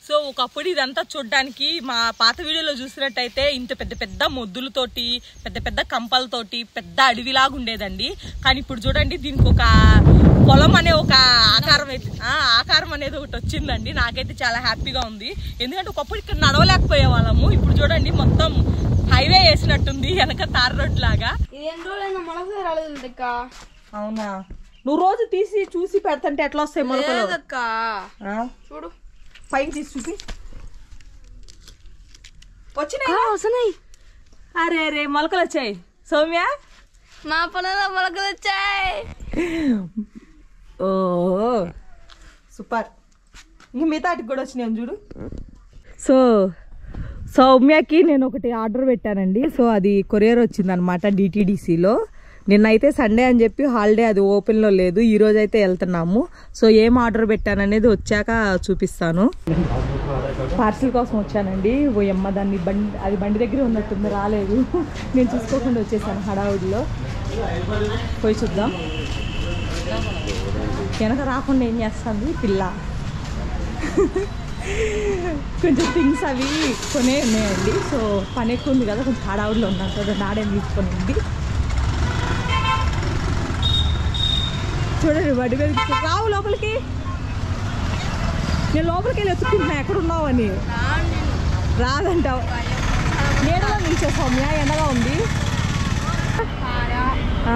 So ఒకప్పుడు ఇదంతా చూడడానికి మా పాత వీడియోలో చూసినట్టయితే ఇంత పెద్ద పెద్ద మొద్దులతోటి పెద్ద పెద్ద కంపలతోటి పెద్ద అడవిలాగా ఉండేదండి కానీ ఇప్పుడు చూడండి దీనికి ఒక పొలం అనే ఒక ఆకారం అయితే ఆ, ఆకారం అనేది ఒకటి వచ్చిందండి నాకైతే చాలా హ్యాపీగా ఉంది ఎందుకంటే ఒకప్పుడు ఇక్కడ నడవలేకపోయే వాళ్ళము ఇప్పుడు చూడండి మొత్తం హైవే వేసినట్టుంది వెనక తార్ రోడ్ లాగా ఇది ఎన్ని రోజులైనా మనకు రాలేదు లెక్క అవునా నువ్వు రోజు తీసి చూసి పెడతంటే ఎట్లా వస్తాయి మొలకలు లేదక్క ఆ? చూడు పైకి తీసి చూపి వచ్చినాయి వస్తున్నాయి అరే అరే మొలకలు వచ్చాయి సౌమ్య మా పొలంలో మొలకలు వచ్చాయి ఓ సూపర్ ఇంక మిగతాటికి కూడా వచ్చినాయి చూడు సో సౌమ్యకి నేను ఒకటి ఆర్డర్ పెట్టానండి సో అది కొరియర్ వచ్చిందనమాట డిటీడీసీలో నిన్నైతే సండే అని చెప్పి హాలిడే అది ఓపెన్లో లేదు ఈ రోజు అయితే వెళ్తున్నాము సో ఏం ఆర్డర్ పెట్టాననేది వచ్చాక చూపిస్తాను పార్సిల్ కోసం వచ్చానండి ఓ అమ్మ దాన్ని బండి అది బండి దగ్గర ఉన్నట్టుంది రాలేదు నేను చూసుకోకుండా వచ్చేసాను హడావుడిలో పోయి చూద్దాం వెనక రాకుండా ఏం చేస్తుంది పిల్ల కొంచెం థింగ్స్ అవి కొనే ఉన్నాయండి సో పని ఎక్కువ ఉంది కదా కొంచెం హడావుడిలో ఉన్నాను కదా నాడేం తీసుకోనండి చూడండి వడ్డీ మీద రావు లోపలికి నేను లోపలికి వెళ్ళి ఎత్తుకుంటున్నా ఎక్కడున్నావు అని రాదంటావు నీడలో నిలిచే సౌమ్య ఎండగా ఉంది ఆ.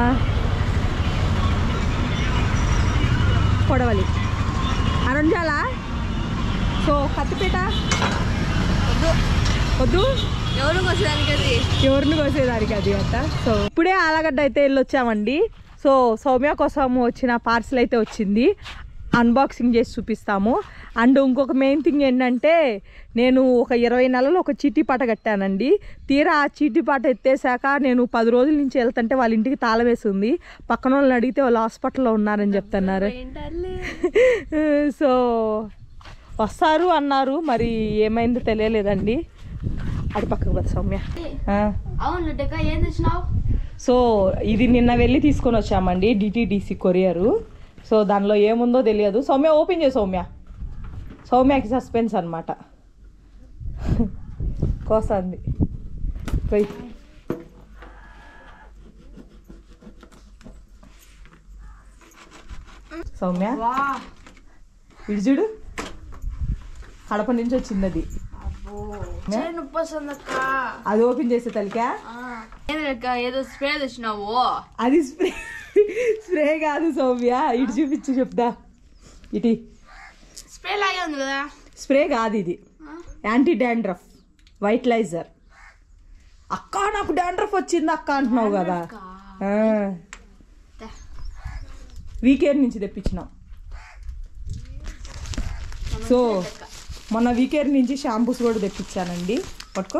కొడవలి అరుంజాలా సో కత్తిపీట వద్దు ఎవరు వచ్చేదానికి అది ఎవరిని కోసేదానికి అది అంట సో ఇప్పుడే ఆలగడ్డ అయితే వెళ్ళి వచ్చామండి సో సౌమ్య కోసం వచ్చిన పార్సిల్ అయితే వచ్చింది అన్బాక్సింగ్ చేసి చూపిస్తాము అండ్ ఇంకొక మెయిన్ థింగ్ ఏంటంటే నేను ఒక ఇరవై నెలలు ఒక చీటీ పాట కట్టానండి తీరా ఆ చీటీ పాట ఎత్తేసాక నేను పది రోజుల నుంచి వెళ్తుంటే వాళ్ళ ఇంటికి తాళం వేసి ఉంది పక్కన వాళ్ళని అడిగితే వాళ్ళు హాస్పిటల్లో ఉన్నారని చెప్తున్నారు ఏంటల్లే సో వస్తారు అన్నారు మరి ఏమైందో తెలియలేదండి అటు పక్కకు పోదు సౌమ్య ఆ. అవును లడ్డక్క ఏం తెచ్చినావు సో ఇది నిన్న వెళ్ళి తీసుకొని వచ్చామండి డిటీడీసీ కొరియరు సో దానిలో ఏముందో తెలియదు సౌమ్య ఓపెన్ చేయి సౌమ్య సౌమ్యకి సస్పెన్స్ అనమాట కోసంది పోయి సౌమ్య వా ఇటు చూడు కడప నుంచి వచ్చింది అది అబ్బో చేయి నొప్పి వస్తుంది అక్క అది ఓపెన్ చేసే తలికా ఏంది లెక్క ఏదో స్ప్రే తెచ్చినావు అది స్ప్రే స్ప్రే కాదు సౌమ్య ఇటు చూపించి చెప్దా ఇటు స్ప్రే లాగే ఉంది కదా స్ప్రే కాదు ఇది యాంటీ డాండ్రఫ్ వైట్ లైజర్ అక్క నాకు డాండ్రఫ్ వచ్చింది అక్క అంటున్నావు కదా ఆ. వీకేర్ నుంచి తెప్పించినాం సో మొన్న వీకేర్ నుంచి షాంపూస్ కూడా తెప్పించానండి పట్టుకో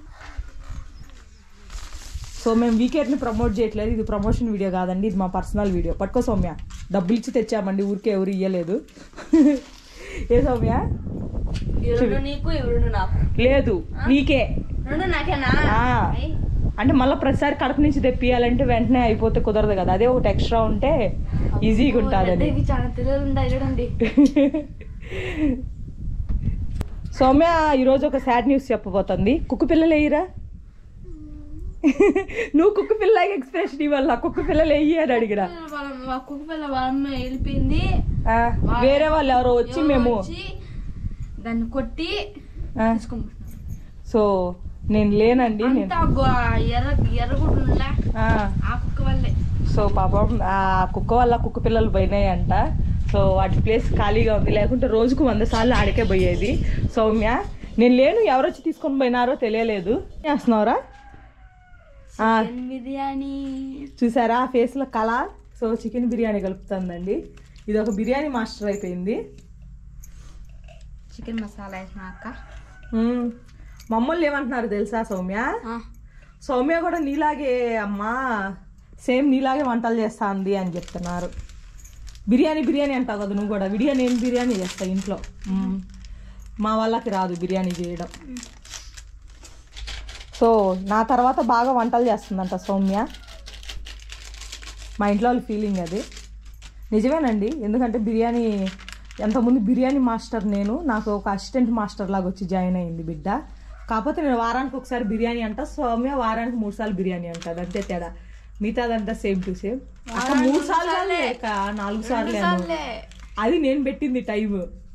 సో మేము వీకేర్ని ప్రమోట్ చేయట్లేదు ఇది ప్రమోషన్ వీడియో కాదండి ఇది మా పర్సనల్ వీడియో పట్టుకో సౌమ్య డబ్బులు ఇచ్చి తెచ్చామండి ఊరికే ఎవరు ఇయ్యలేదు ఏ సౌమ్య ఈ రెండు నీకు ఈ రెండు నాకు లేదు నీకే రెండు నాకేనా ఆ. అంటే మళ్ళీ ప్రతిసారి కడప నుంచి తెప్పియాలంటే వెంటనే అయిపోతే కుదరదు కదా అదే ఒకటి ఎక్స్ట్రా ఉంటే ఈజీగా ఉంటుందని ఇవి చాలా తెలియదు ఉంటాయి చూడండి సౌమ్య ఈరోజు ఒక సాడ్ న్యూస్ చెప్పబోతుంది కుక్క పిల్లలు వేయరా నువ్వు కుక్క పిల్లలాగా ఎక్స్ప్రెషన్ ఇవ్వాలి కుక్క పిల్లలు వేయి అని అడిగిరా వాళ్ళ మా కుక్క పిల్ల వాళ్ళ అమ్మ వెళ్ళిపోయింది ఆ, వేరే వాళ్ళు ఎవరో వచ్చి ఎవరో మేము వచ్చి దాన్ని కొట్టి ఆ, తీసుకుంటున్నాం సో నేను లేనండి నేను అంతా గో- ఎర్ర ఎర్రగుడ్డులా ఆ, ఆ కుక్క వల్లే సో పాపం ఆ కుక్క వల్ల కుక్క పిల్లలు పోయినాయంట సో వాటి ప్లేస్ ఖాళీగా ఉంది లేకుంటే రోజుకు వంద సార్లు ఆడికే పోయేది సౌమ్య నేను లేను ఎవరు వచ్చి తీసుకొని పోయినారో తెలియలేదు ఏం చేస్తున్నావురా ఆ, చికెన్ బిర్యానీ చూసారా ఆ ఫేస్లో కళ సో చికెన్ బిర్యానీ కలుపుతుందండి ఇది ఒక బిర్యానీ మాస్టర్ అయిపోయింది చికెన్ మసాలా వేసిన అక్క మ్మ్. మమ్మల్ని ఏమంటున్నారు తెలుసా సౌమ్య సౌమ్య కూడా నీలాగే అమ్మా సేమ్ నీలాగే వంటలు చేస్తా ఉంది అని చెప్తున్నారు బిర్యానీ బిర్యానీ అంటావు కదా నువ్వు కూడా బిర్యానీ ఏం బిర్యానీ చేస్తావు ఇంట్లో మ్మ్. మా వాళ్ళకి రాదు బిర్యానీ చేయడం సో నా తర్వాత బాగా వంటలు చేస్తుందంట సౌమ్య మా ఇంట్లో వాళ్ళ ఫీలింగ్ అది నిజమేనండి ఎందుకంటే బిర్యానీ ఎంతమంది బిర్యానీ మాస్టర్ నేను నాకు ఒక అసిస్టెంట్ మాస్టర్ లాగా వచ్చి జాయిన్ అయింది బిడ్డ కాకపోతే నేను వారానికి ఒకసారి బిర్యానీ అంట సౌమ్య వారానికి మూడు సార్లు బిర్యానీ అంటది అంతే తేడా మిగతాదంతా సేమ్ టు సేమ్ అక్క మూడు సార్లు కాదులే అక్క, నాలుగు సార్లు సార్లే. అది నేను పెట్టింది టైం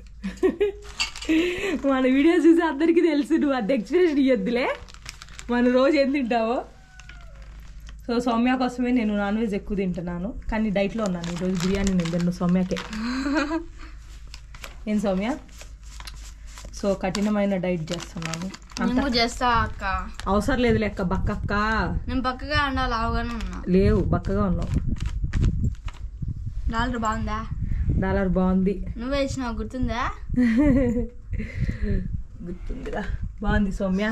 మన వీడియో చూసి అందరికీ తెలుసు నువ్వు అది ఎక్స్ప్రెషన్ ఇవ్వద్దులే మన రోజు ఏం తింటావో సో సౌమ్య కోసమే నేను నాన్ వెజ్ ఎక్కువ తింటున్నాను కానీ డైట్లో ఉన్నాను ఈరోజు బిర్యానీ నేను తిన్ను సౌమ్యకే ఏం సౌమ్య సో కఠినమైన డైట్ చేస్తున్నాను నేను కూడా చేస్తా అక్క అవసరం లేదు లెక్క బక్కక్క నేను పక్కగా ఉండాలి లావుగానే ఉన్నా లేవు బక్కగా ఉన్నావు డాలర్ బాగుందా డాలర్ బాగుంది నువ్వే ఇచ్చినావు గుర్తుందా గుర్తుందిరా బాగుంది సౌమ్య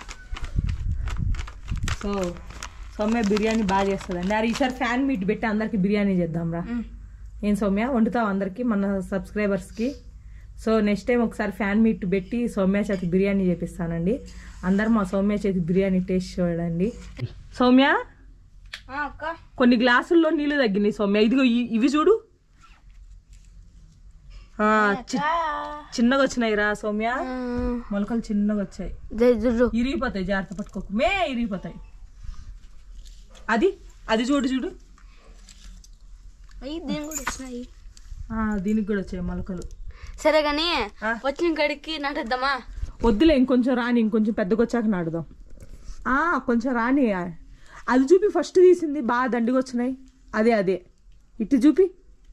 సో సౌమ్య బిర్యానీ బాగా చేస్తుందండి అరే ఈసారి ఫ్యాన్ మీట్ పెట్టి అందరికి బిర్యానీ చేద్దాంరా ఉమ్. ఏం సౌమ్య వండుతావు అందరికి మన సబ్స్క్రైబర్స్కి సో నెక్స్ట్ టైం ఒకసారి ఫ్యాన్ మీట్ పెట్టి సౌమ్య చేతి బిర్యానీ చేపిస్తానండి అందరు మా సౌమ్య చేతి బిర్యానీ టేస్ట్ చూడండి సౌమ్య ఆ, అక్క కొన్ని గ్లాసుల్లో నీళ్లు తగ్గినాయి సౌమ్య ఇదిగో ఇ- ఇవి చూడు ఆ, చి- చిన్నగా వచ్చినాయి రా సౌమ్య మొలకలు చిన్నగా వచ్చాయి చూడు ఇరిగిపోతాయి జాగ్రత్త పట్టుకోకు మే ఇరిగిపోతాయి అది అది చూడు చూడు అయ్యి దీని కూడా వచ్చినాయి ఆ, దీనికి కూడా వచ్చాయి మొలకలు సరే కానీ ఆ. వచ్చిన కడికి నాటేద్దామా వద్దులే ఇంకొంచెం రాని ఇంకొంచెం పెద్దగా వచ్చాక నాడుదాం ఆ, కొంచెం రాని అది చూపి ఫస్ట్ తీసింది బాగా దండిగా వచ్చినాయి అదే అదే ఇటు చూపి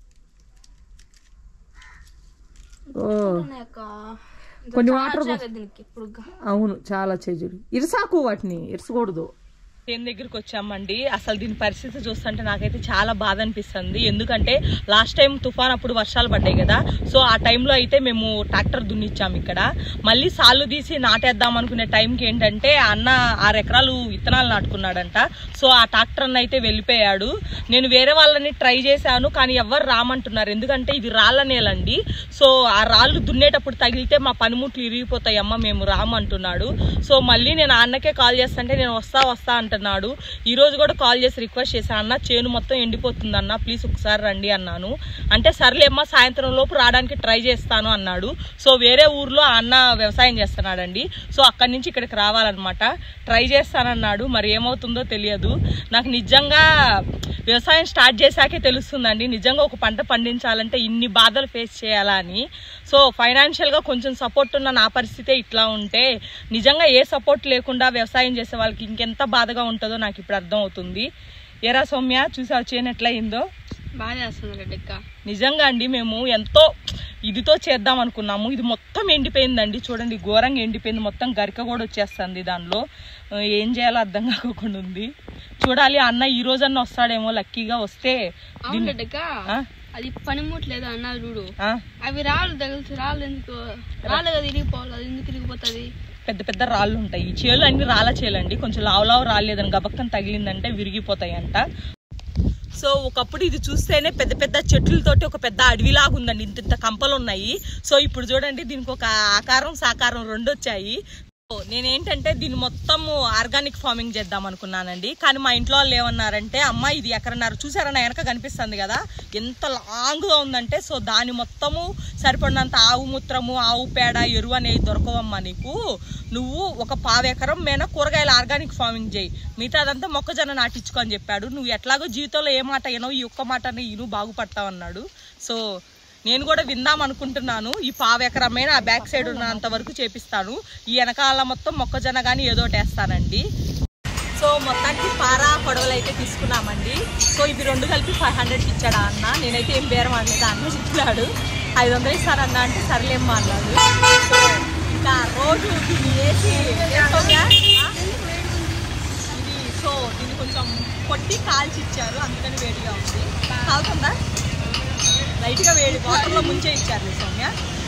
ఓ ఉన్నాయి అక్క కొన్ని చాలా వాటర్ వచ్చాయి కదా దీనికి ఇప్పుడు అవును చాలా చెజుడు ఇరసాకు వాటిని ఇరసకూడదు దేని దగ్గరికి వచ్చామండి అసలు దీని పరిస్థితి చూస్తుంటే నాకైతే చాలా బాధ అనిపిస్తుంది ఎందుకంటే లాస్ట్ టైం తుఫాన్ అప్పుడు వర్షాలు పడ్డాయి కదా సో ఆ టైంలో అయితే మేము ట్రాక్టర్ దున్నిచ్చాము ఇక్కడ మళ్ళీ సాళ్ళు తీసి నాటేద్దాం అనుకునే టైంకి ఏంటంటే ఆ అన్న ఆరు ఎకరాలు విత్తనాలు నాటుకున్నాడంట సో ఆ ట్రాక్టర్ అన్న అయితే వెళ్ళిపోయాడు నేను వేరే వాళ్ళని ట్రై చేశాను కానీ ఎవరు రామంటున్నారు ఎందుకంటే ఇది రాళ్ళ నేలండి సో ఆ రాళ్ళు దున్నేటప్పుడు తగిలితే మా పనిముట్లు ఇరిగిపోతాయి అమ్మ మేము రామంటున్నాడు సో మళ్ళీ నేను ఆ అన్నకే కాల్ చేస్తుంటే నేను వస్తా వస్తా అంటున్నాడు ఈ రోజు కూడా కాల్ చేసి రిక్వెస్ట్ చేశాను అన్న చేను మొత్తం ఎండిపోతుంది అన్న ప్లీజ్ ఒకసారి రండి అన్నాను అంటే సర్లేమ్మా సాయంత్రం లోపు రావడానికి ట్రై చేస్తాను అన్నాడు సో వేరే ఊర్లో ఆ అన్న వ్యవసాయం చేస్తున్నాడండి సో అక్కడి నుంచి ఇక్కడికి రావాలన్నమాట ట్రై చేస్తానన్నాడు మరి ఏమవుతుందో తెలియదు నాకు నిజంగా వ్యవసాయం స్టార్ట్ చేశాకే తెలుస్తుందండి నిజంగా ఒక పంట పండించాలంటే ఇన్ని బాధలు ఫేస్ చేయాలా అని సో ఫైనాన్షియల్గా కొంచెం సపోర్ట్ ఉన్న నా పరిస్థితే ఇట్లా ఉంటే నిజంగా ఏ సపోర్ట్ లేకుండా వ్యవసాయం చేసే వాళ్ళకి ఇంకెంత బాధగా ఉంటుందో నాకు ఇప్పుడు అర్థం అవుతుంది ఎరా సౌమ్య చూసావు చేను ఎట్లా అయిందో బాగా చేస్తుంది రెడ్డక్క నిజంగా అండి మేము ఎంతో ఇదితో చేద్దాం అనుకున్నాము ఇది మొత్తం ఎండిపోయిందండి చూడండి ఘోరంగా ఎండిపోయింది మొత్తం గరిక కూడా వచ్చేస్తుంది దానిలో ఆ, ఏం చేయాలో అర్థం కాకుండా ఉంది చూడాలి అన్న ఈ రోజన్నా వస్తాడేమో లక్కీగా వస్తే అవును రెడ్డక్క ఆ? అది పనిముట్లేదు అన్నారు చూడు ఆ? అవి రాళ్ళు తగిలితే రాళ్ళు ఎందుకు రాళ్ళు కదా ఇరిగిపోవాలి అది ఎందుకు ఇరిగిపోతుంది పెద్ద పెద్ద రాళ్ళు ఉంటాయి ఈ చేలు అన్ని రాళ్ళ చేలండి కొంచెం లావు లావు రాలేదని గబక్కన తగిలిందంటే విరిగిపోతాయి అంట సో ఒకప్పుడు ఇది చూస్తేనే పెద్ద పెద్ద చెట్లతోటి ఒక పెద్ద అడవిలాగా ఉందండి ఇంత ఇంత కంపలు ఉన్నాయి సో ఇప్పుడు చూడండి దీనికి ఒక ఆకారం సాకారం రెండు వచ్చాయి సో నేనేంటంటే దీన్ని మొత్తం ఆర్గానిక్ ఫార్మింగ్ చేద్దాం అనుకున్నానండి కానీ మా ఇంట్లో వాళ్ళు ఏమన్నారంటే అమ్మ ఇది ఎక్కడన్నారు చూసారా నా వెనక కనిపిస్తుంది కదా ఎంత లాంగ్గా ఉందంటే సో దాని మొత్తము సరిపడినంత ఆవు మూత్రము ఆవు పేడ ఎరువు అనేవి దొరకవమ్మా నీకు నువ్వు ఒక పావెకరం మేన కూరగాయల ఆర్గానిక్ ఫార్మింగ్ చేయి మిగతా అదంతా మొక్కజొన్న నాటించుకో అని చెప్పాడు నువ్వు ఎట్లాగో జీవితంలో ఏ మాట వినవు ఈ ఒక్క మాటని ఇను బాగుపడతావు అన్నాడు సో నేను కూడా విందాం అనుకుంటున్నాను ఈ పావెకరమైన ఆ బ్యాక్ సైడ్ ఉన్నంత వరకు చేపిస్తాను ఈ వెనకాల మొత్తం మొక్కజొన్న కానీ ఏదో ఒకటి వేస్తానండి సో మొత్తానికి పారా పొడవలు అయితే తీసుకున్నామండి సో ఇవి రెండు కలిపి ఫైవ్ హండ్రెడ్ ఇచ్చాడు ఆ అన్న నేనైతే ఏం బేరం అనలేదు ఆ అన్న చెప్పాడు ఐదు వందలు ఇస్తానన్నా అంటే సర్లేమ్మా అన్నాడు సో ఇంకా రోజు దీన్ని వేసి వేసుకోగా, ఆ? ఇది సో దీన్ని కొంచెం కొట్టి కాల్చి ఇచ్చారు అందుకని వేడిగా ఉంది కాలుతుందా లైట్గా వేడి వాటర్లో ముంచే ఇచ్చారు సౌమ్య